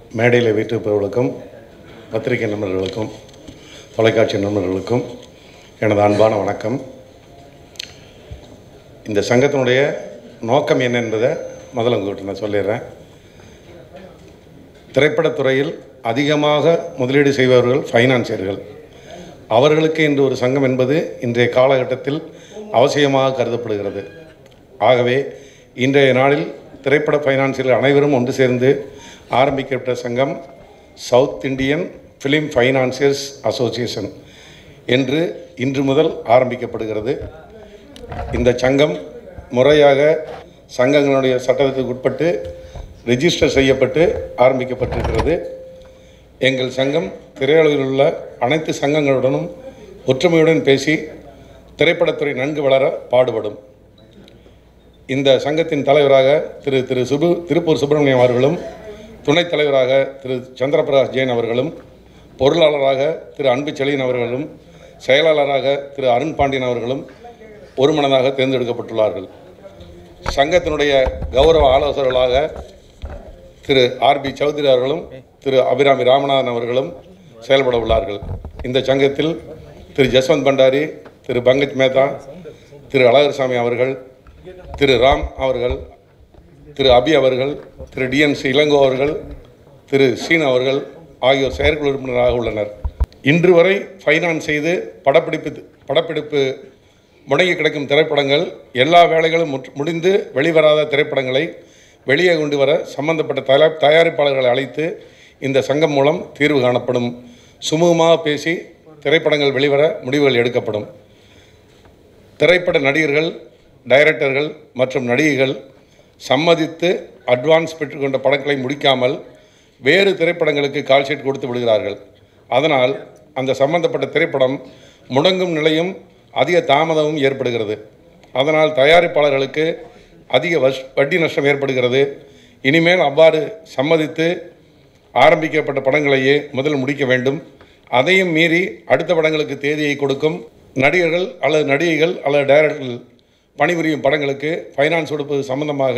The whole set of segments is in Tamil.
மேடையில் வீட்டிருப்பவர்களுக்கும் பத்திரிகை நண்பர்களுக்கும் தொலைக்காட்சி நண்பர்களுக்கும் எனது அன்பான வணக்கம் இந்த சங்கத்தினுடைய நோக்கம் என்ன என்பதை முதல்ல உங்கள்கிட்ட நான் சொல்லிடுறேன் திரைப்படத்துறையில் அதிகமாக முதலீடு செய்பவர்கள் ஃபைனான்சியர்கள் அவர்களுக்கு இன்று ஒரு சங்கம் என்பது இன்றைய காலகட்டத்தில் அவசியமாக கருதப்படுகிறது ஆகவே இன்றைய நாளில் திரைப்பட ஃபைனான்சியர்கள் அனைவரும் ஒன்று சேர்ந்து ஆரம்பிக்கப்பட்ட சங்கம் south Indian film financiers association என்று இன்று முதல் ஆரம்பிக்கப்படுகிறது இந்த சங்கம் முறையாக சங்கங்களுடைய சட்டத்திற்கு உட்பட்டு ரெஜிஸ்டர் செய்யப்பட்டு ஆரம்பிக்கப்பட்டிருக்கிறது எங்கள் சங்கம் திரையுலகில் உள்ள அனைத்து சங்கங்களுடனும் ஒற்றுமையுடன் பேசி திரைப்படத்துறை நன்கு வளர பாடுபடும் இந்த சங்கத்தின் தலைவராக திரு திரு சுபு திருப்பூர் சுப்பிரமணியம் அவர்களும் துணைத் தலைவராக திரு சந்திரபிரகாஷ் ஜெயின் அவர்களும் பொருளாளராக திரு அன்பு செழியன் அவர்களும் செயலாளராக திரு அருண் பாண்டியன் அவர்களும் ஒருமனதாக தேர்ந்தெடுக்கப்பட்டுள்ளார்கள் சங்கத்தினுடைய கௌரவ ஆலோசகர்களாக திரு ஆர்பி சௌத்ரி அவர்களும் திரு அபிராமி ராமநாதன் அவர்களும் செயல்பட உள்ளார்கள் இந்த சங்கத்தில் திரு ஜஸ்வந்த் பண்டாரி திரு பங்கஜ் மேத்தா திரு அழகர்சாமி அவர்கள் திரு ராம் அவர்கள் திரு அபி அவர்கள் திரு டிஎன்சி இளங்கோ அவர்கள் திரு சீன் அவர்கள் ஆகியோர் செயற்குழு உறுப்பினராக உள்ளனர் இன்று வரை ஃபைனான்ஸ் செய்து படப்பிடிப்பு படப்பிடிப்பு முடங்கி கிடக்கும் திரைப்படங்கள் எல்லா வேலைகளும் முற்று- முடிந்து வெளிவராத திரைப்படங்களை வெளியே கொண்டு வர சம்பந்தப்பட்ட தயா தயாரிப்பாளர்களை அழைத்து இந்த சங்கம் மூலம் தீர்வு காணப்படும் சுமூகமாக பேசி திரைப்படங்கள் வெளிவர முடிவுகள் எடுக்கப்படும் திரைப்பட நடிகர்கள் டைரக்டர்கள் மற்றும் நடிகைகள் சம்மதித்து அட்வான்ஸ் பெற்றுக்கொண்ட படங்களை முடிக்காமல் வேறு திரைப்படங்களுக்கு கால் ஷீட் கொடுத்து விடுகிறார்கள் அதனால் அந்த சம்பந்தப்பட்ட திரைப்படம் முடங்கும் நிலையும் அதிக தாமதமும் ஏற்படுகிறது அதனால் தயாரிப்பாளர்களுக்கு அதிக வஷ் வட்டி நஷ்டம் ஏற்படுகிறது இனிமேல் அவ்வாறு சம்மதித்து ஆரம்பிக்கப்பட்ட படங்களையே முதல் முடிக்க வேண்டும் அதையும் மீறி அடுத்த படங்களுக்கு தேதியை கொடுக்கும் நடிகர்கள் அல்லது நடிகைகள் அல்லது டைரக்டர்கள் பணிபுரியும் படங்களுக்கு ஃபைனான்ஸ் கொடுப்பது சம்பந்தமாக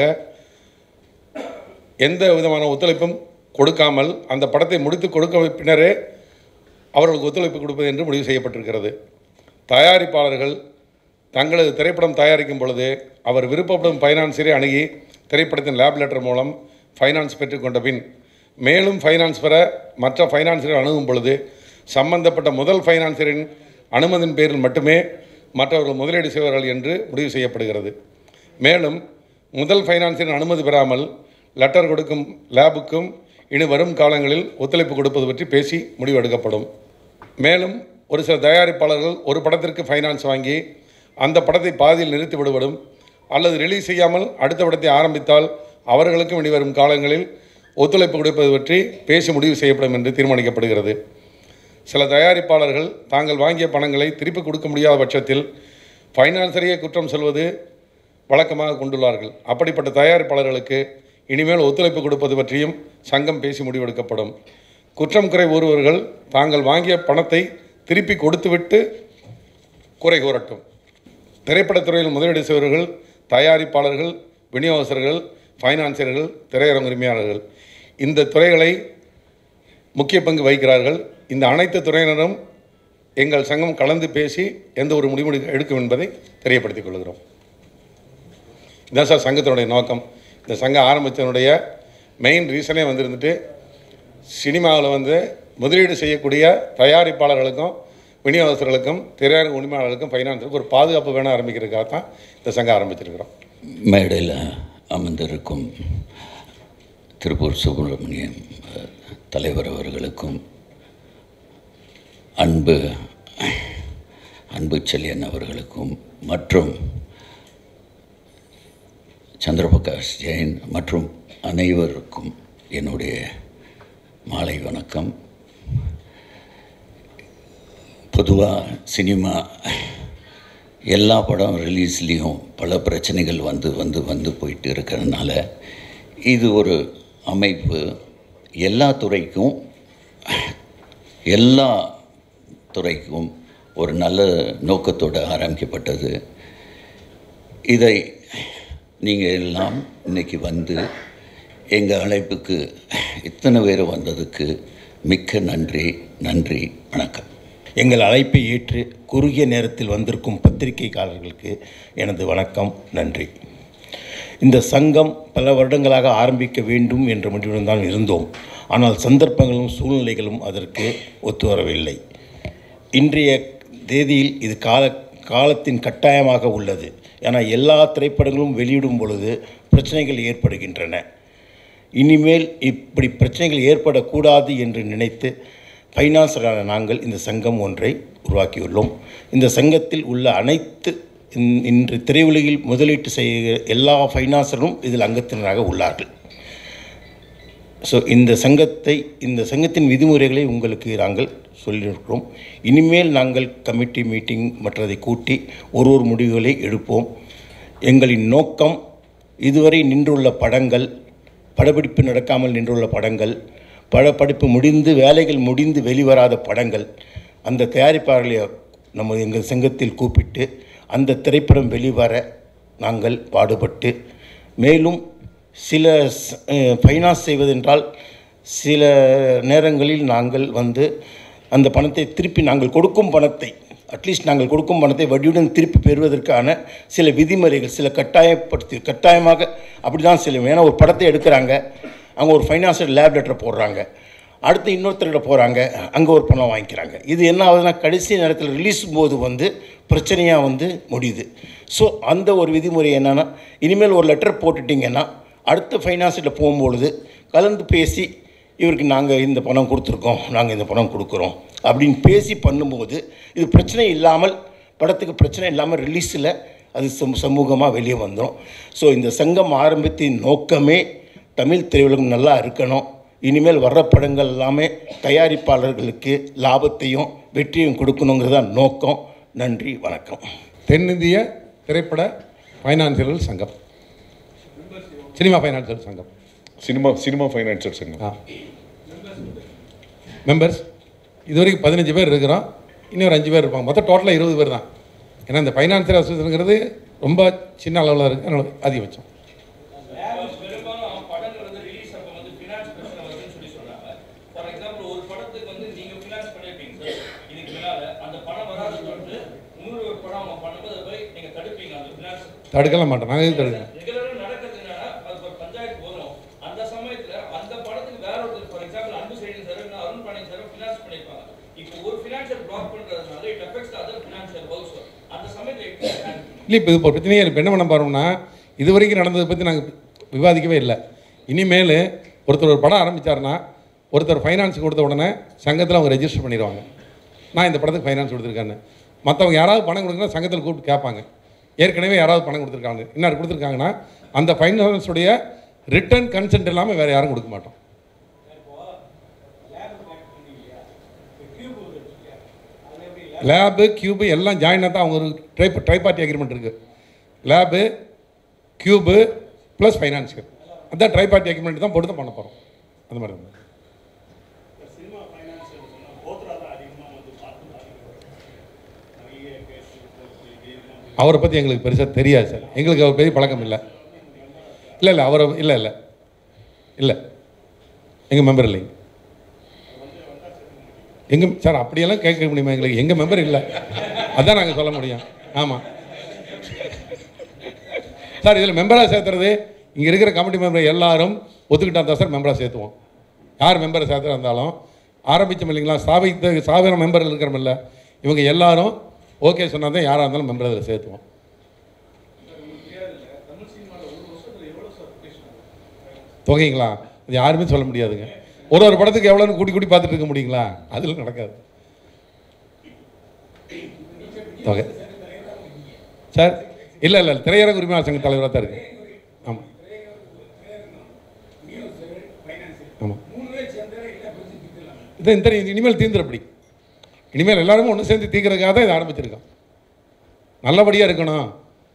எந்த விதமான ஒத்துழைப்பும் கொடுக்காமல் அந்த படத்தை முடித்து கொடுக்க பின்னரே அவர்களுக்கு ஒத்துழைப்பு கொடுப்பது என்று முடிவு செய்யப்பட்டிருக்கிறது தயாரிப்பாளர்கள் தங்களது திரைப்படம் தயாரிக்கும் பொழுது அவர் விருப்பப்படும் ஃபைனான்சியரை அணுகி திரைப்படத்தின் லேப் லெட்டர் மூலம் ஃபைனான்ஸ் பெற்றுக்கொண்ட பின் மேலும் ஃபைனான்ஸ் பெற மற்ற ஃபைனான்சியரை அணுகும் பொழுது சம்பந்தப்பட்ட முதல் ஃபைனான்சியரின் அனுமதியின் பேரில் மட்டுமே மற்றவர்கள் முதலீடு செய்வார்கள் என்று முடிவு செய்யப்படுகிறது மேலும் முதல் ஃபைனான்சியரின் அனுமதி பெறாமல் லெட்டர் கொடுக்கும் லேபுக்கும் இனி வரும் காலங்களில் ஒத்துழைப்பு கொடுப்பது பற்றி பேசி முடிவெடுக்கப்படும் மேலும் ஒரு சில தயாரிப்பாளர்கள் ஒரு படத்திற்கு ஃபைனான்ஸ் வாங்கி அந்த படத்தை பாதியில் நிறுத்தி விடுவதும் அல்லது ரிலீஸ் செய்யாமல் அடுத்த படத்தை ஆரம்பித்தால் அவர்களுக்கும் இனி வரும் காலங்களில் ஒத்துழைப்பு கொடுப்பது பற்றி பேசி முடிவு செய்யப்படும் என்று தீர்மானிக்கப்படுகிறது சில தயாரிப்பாளர்கள் தாங்கள் வாங்கிய பணங்களை திருப்பி கொடுக்க முடியாத பட்சத்தில் ஃபைனான்சரையே குற்றம் சொல்வது வழக்கமாக கொண்டுள்ளார்கள் அப்படிப்பட்ட தயாரிப்பாளர்களுக்கு இனிமேல் ஒத்துழைப்பு கொடுப்பது பற்றியும் சங்கம் பேசி முடிவெடுக்கப்படும் குற்றம் குறை கூறுபவர்கள் தாங்கள் வாங்கிய பணத்தை திருப்பி கொடுத்துவிட்டு குறை கூறட்டும் திரைப்படத்துறையில் முதலீடு செய்பவர்கள் தயாரிப்பாளர்கள் விநியோகஸ்தர்கள் ஃபைனான்சியர்கள் திரையரங்க உரிமையாளர்கள் இந்த துறைகளை முக்கிய பங்கு வகிக்கிறார்கள் இந்த அனைத்து துறையினரும் எங்கள் சங்கம் கலந்து பேசி எந்த ஒரு முடிவு எடுக்க- எடுக்கும் என்பதை தெரியப்படுத்திக் கொள்கிறோம் இதான் சார் சங்கத்தினுடைய நோக்கம் இந்த சங்கம் ஆரம்பித்தனுடைய மெயின் ரீசனே வந்துருந்துட்டு சினிமாவில் வந்து முதலீடு செய்யக்கூடிய தயாரிப்பாளர்களுக்கும் விநியோகஸ்தர்களுக்கும் திரையரங்க உரிமையாளர்களுக்கும் ஃபைனான்ஸுக்கும் ஒரு பாதுகாப்பு வேணும் ஆரம்பிக்கிறதுக்காக தான் இந்த சங்கம் ஆரம்பிச்சிருக்கிறோம் மேடையில் அமர்ந்திருக்கும் திருப்பூர் சுப்பிரமணியம் அஹ், தலைவர் அவர்களுக்கும் அன்பு அன்பு செல்லியன் அவர்களுக்கும் மற்றும் சந்திரபிரகாஷ் ஜெயின் மற்றும் அனைவருக்கும் என்னுடைய மாலை வணக்கம் பொதுவாக சினிமா எல்லா படம் ரிலீஸ்லேயும் பல பிரச்சனைகள் வந்து வந்து வந்து போயிட்டு இருக்கிறதுனால இது ஒரு அமைப்பு எல்லா துறைக்கும் எல்லா துறைக்கும் ஒரு நல்ல நோக்கத்தோடு ஆரம்பிக்கப்பட்டது இதை நீங்கள் எல்லாம் இன்னைக்கு வந்து எங்கள் அழைப்புக்கு இத்தனை பேர் வந்ததுக்கு மிக்க நன்றி நன்றி வணக்கம் எங்கள் அழைப்பை ஏற்று குறுகிய நேரத்தில் வந்திருக்கும் பத்திரிகைக்காரர்களுக்கு எனது வணக்கம் நன்றி இந்த சங்கம் பல வருடங்களாக ஆரம்பிக்க வேண்டும் என்ற முடிவுடன் தான் இருந்தோம் ஆனால் சந்தர்ப்பங்களும் சூழ்நிலைகளும் அதற்கு ஒத்து வரவில்லை இன்றைய தேதியில் இது கால காலத்தின் கட்டாயமாக உள்ளது ஏன்னா எல்லா திரைப்படங்களும் வெளியிடும் பொழுது பிரச்சனைகள் ஏற்படுகின்றன இனிமேல் இப்படி பிரச்சனைகள் ஏற்படக்கூடாது என்று நினைத்து ஃபைனான்சரான நாங்கள் இந்த சங்கம் ஒன்றை உருவாக்கியுள்ளோம் இந்த சங்கத்தில் உள்ள அனைத்து இன்- இன்று திரையுலகில் முதலீட்டு செய்கிற எல்லா ஃபைனான்சரும் இதில் அங்கத்தினராக உள்ளார்கள் ஸோ இந்த சங்கத்தை இந்த சங்கத்தின் விதிமுறைகளை உங்களுக்கு நாங்கள் சொல்லியிருக்கிறோம் இனிமேல் நாங்கள் கமிட்டி மீட்டிங் மற்றதை கூட்டி ஒரு ஒரு முடிவுகளை எடுப்போம் எங்களின் நோக்கம் இதுவரை நின்றுள்ள படங்கள் படப்பிடிப்பு நடக்காமல் நின்றுள்ள படங்கள் படப்பிடிப்பு முடிந்து வேலைகள் முடிந்து வெளிவராத படங்கள் அந்த தயாரிப்பாளர்களை நம்ம எங்கள் சங்கத்தில் கூப்பிட்டு அந்த திரைப்படம் வெளிவர நாங்கள் பாடுபட்டு மேலும் சில ஃபைனான்ஸ் செய்வதென்றால் சில நேரங்களில் நாங்கள் வந்து அந்த பணத்தை திருப்பி நாங்கள் கொடுக்கும் பணத்தை அட்லீஸ்ட் நாங்கள் கொடுக்கும் பணத்தை வட்டியுடன் திருப்பி பெறுவதற்கான சில விதிமுறைகள் சில கட்டாயப்படுத்தி கட்டாயமாக அப்படி தான் சில ஏன்னா ஒரு படத்தை எடுக்கிறாங்க அவங்க ஒரு ஃபைனான்சியல் லேப் லெட்டர் போடுறாங்க அடுத்து இன்னொருத்தர்கிட்ட போகிறாங்க அங்கே ஒரு பணம் வாங்கிக்கிறாங்க இது என்ன ஆகுதுன்னா கடைசி நேரத்தில் ரிலீஸ் போது வந்து பிரச்சனையாக வந்து முடியுது ஸோ அந்த ஒரு விதிமுறை என்னென்னா இனிமேல் ஒரு லெட்டர் போட்டுட்டிங்கன்னா அடுத்த ஃபைனான்ஸில் போகும்பொழுது கலந்து பேசி இவருக்கு நாங்கள் இந்த பணம் கொடுத்துருக்கோம் நாங்கள் இந்த பணம் கொடுக்குறோம் அப்படின்னு பேசி பண்ணும்போது இது பிரச்சனை இல்லாமல் படத்துக்கு பிரச்சனை இல்லாமல் ரிலீஸில் அது சமூ சமூகமாக வெளியே வந்துடும் ஸோ இந்த சங்கம் ஆரம்பித்தின் நோக்கமே தமிழ் திரையுலகம் நல்லா இருக்கணும் இனிமேல் வர்ற படங்கள் எல்லாமே தயாரிப்பாளர்களுக்கு லாபத்தையும் வெற்றியும் கொடுக்கணுங்கிறது தான் நோக்கம் நன்றி வணக்கம் தென்னிந்திய திரைப்பட ஃபைனான்சியர்கள் சங்கம் சினிமா ஃபைனான்சியல் சங்கம் சினிமா சினிமா ஃபைனான்சியல் சங்கம் ஆ மெம்பர்ஸ் இதுவரைக்கும் பதினஞ்சு பேர் இருக்கிறோம் இன்னும் ஒரு அஞ்சு பேர் இருப்பாங்க மொத்தம் டோட்டலாக இருபது பேர் தான் ஏன்னா இந்த ஃபைனான்சியல் அசோசியேஷனுங்கிறது ரொம்ப சின்ன அளவில் இருக்குது அதனால அதிகபட்சம் பெரும்பாலும் படங்கள் வந்து ரிலீஸ் அப்போ வந்து ஃபினான்ஸ் பிரச்சனை வருதுன்னு சொல்லி சொன்னாங்க ஃபார் எக்ஸாம்பிள் ஒரு படத்துக்கு வந்து நீங்க ஃபினான்ஸ் பண்ணிருப்பீங்க சார் இதுக்கு மேல அந்த பணம் வராது சொல்லிட்டு இன்னொரு ஒரு படம் அவங்க பண்ணும்போது அதை போய் நீங்க தடுப்பீங்க அந்த ஃபினான்ஸ் தடுக்கலாம் மாட்டோம் நாங்கள் எதுவும் தடுக்கணும் ரெகுலரா நடக்கிறது என்னன்னா அது ஒரு பஞ்சாயத்து வரும் அந்த சமயத்துல அந்த படத்துக்கு வேற ஒரு ஃபார் எக்ஸாம்பிள் அன்பு சைடன் சார் இல்ல அருண் பாண்டியன் சார் ஃபினான்ஸ் பண்ணிருப்பாங்க இப்போ ஒரு ஃபினான்ஷியல் பிளாக் பண்றதுனால it affects other financial also அந்த சமயத்துல எப்படி handle இல்லை இப்போ இது இப்போ பிரச்சனையே இப்போ என்ன பண்ண போகிறோம்னா இது வரைக்கும் நடந்ததை பற்றி நாங்கள் விவாதிக்கவே இல்லை இனிமேல் ஒருத்தர் ஒரு படம் ஆரம்பித்தாருன்னா ஒருத்தர் ஃபைனான்ஸ் கொடுத்த உடனே சங்கத்தில் அவங்க ரெஜிஸ்டர் பண்ணிடுவாங்க நான் இந்த படத்துக்கு ஃபைனான்ஸ் கொடுத்துருக்கேன்னு மற்றவங்க யாராவது பணம் கொடுக்குன்னா சங்கத்தில் கூப்பிட்டு கேட்பாங்க ஏற்கனவே யாராவது பணம் கொடுத்துருக்காங்க இன்னார் கொடுத்துருக்காங்கன்னா அந்த ஃபைனான்ஸுடைய ரிட்டர்ன் கன்சென்ட் இல்லாமல் வேறு யாரும் கொடுக்க மாட்டோம் லேபு கியூபு எல்லாம் ஜாயினாக தான் அவங்க ஒரு ட்ரை ட்ரை பார்ட்டி அக்ரிமெண்ட் இருக்குது லேபு கியூபு ப்ளஸ் ஃபைனான்சியல் அதான் ட்ரை பார்ட்டி அக்ரிமெண்ட் தான் போட்டு தான் பண்ண போகிறோம் அந்த மாதிரி தான் அவரை பற்றி எங்களுக்கு பெருசாக தெரியாது சார் எங்களுக்கு அவர் பெரிய பழக்கம் இல்லை இல்லை இல்லை அவரை இல்லை இல்லை இல்லை எங்கள் மெம்பர் இல்லைங்க எங்க சார் அப்படியெல்லாம் கேட்க முடியுமா எங்களுக்கு எங்கள் மெம்பர் இல்லை அதான் நாங்கள் சொல்ல முடியும் ஆமாம் சார் இதில் மெம்பராக சேர்த்துறது இங்கே இருக்கிற கமிட்டி மெம்பர் எல்லாரும் ஒத்துக்கிட்டா தான் சார் மெம்பராக சேர்த்துவோம் யார் மெம்பரை சேர்த்துறா இருந்தாலும் ஆரம்பித்தோம் இல்லைங்களா ஸ்தாபித்த ஸ்தாபன மெம்பர் இருக்கிறமில்ல இவங்க எல்லாரும் ஓகே சொன்னால் தான் யாராக இருந்தாலும் மெம்பர் அதில் சேர்த்துவோம் தொகைங்களா அது யாருமே சொல்ல முடியாதுங்க ஒரு ஒரு படத்துக்கு எவ்வளோன்னு கூட்டி கூட்டி பார்த்துட்டு இருக்க முடியுங்களா அதில் நடக்காது தொகை சார் இல்லை இல்லை திரையரங்க உரிமையாளர் சங்க தலைவராக தான் இருக்கு ஆமாம் ஆமாம் இது இந்த இனிமேல் தீர்ந்துருப்படி இனிமேல் எல்லாருமே ஒன்று சேர்ந்து தீர்க்கறதுக்காக தான் இதை ஆரம்பிச்சிருக்கோம் நல்லபடியாக இருக்கணும்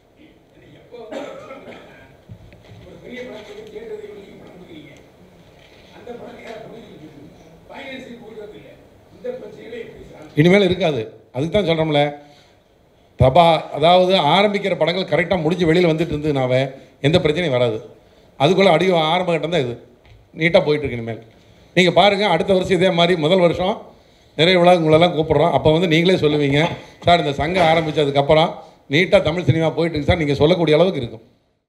இனிமேல் இருக்காது அதுக்கு தான் சொல்கிறோம்ல பிரபா அதாவது ஆரம்பிக்கிற படங்கள் கரெக்டாக முடிஞ்சு வெளியில் வந்துட்டு இருந்ததுனாவே எந்த பிரச்சனையும் வராது அதுக்குள்ளே அடி ஆரம்ப கட்டம் தான் இது நீட்டாக போயிட்டுருக்கு இனிமேல் நீங்கள் பாருங்கள் அடுத்த வருஷம் இதே மாதிரி முதல் வருஷம் நிறைய விழா உங்களெல்லாம் கூப்பிட்றோம் அப்போ வந்து நீங்களே சொல்லுவீங்க சார் இந்த சங்கம் ஆரம்பித்ததுக்கப்புறம் நீட்டாக தமிழ் சினிமா போயிட்டு இருக்கு சார் நீங்கள் சொல்லக்கூடிய அளவுக்கு இருக்கும்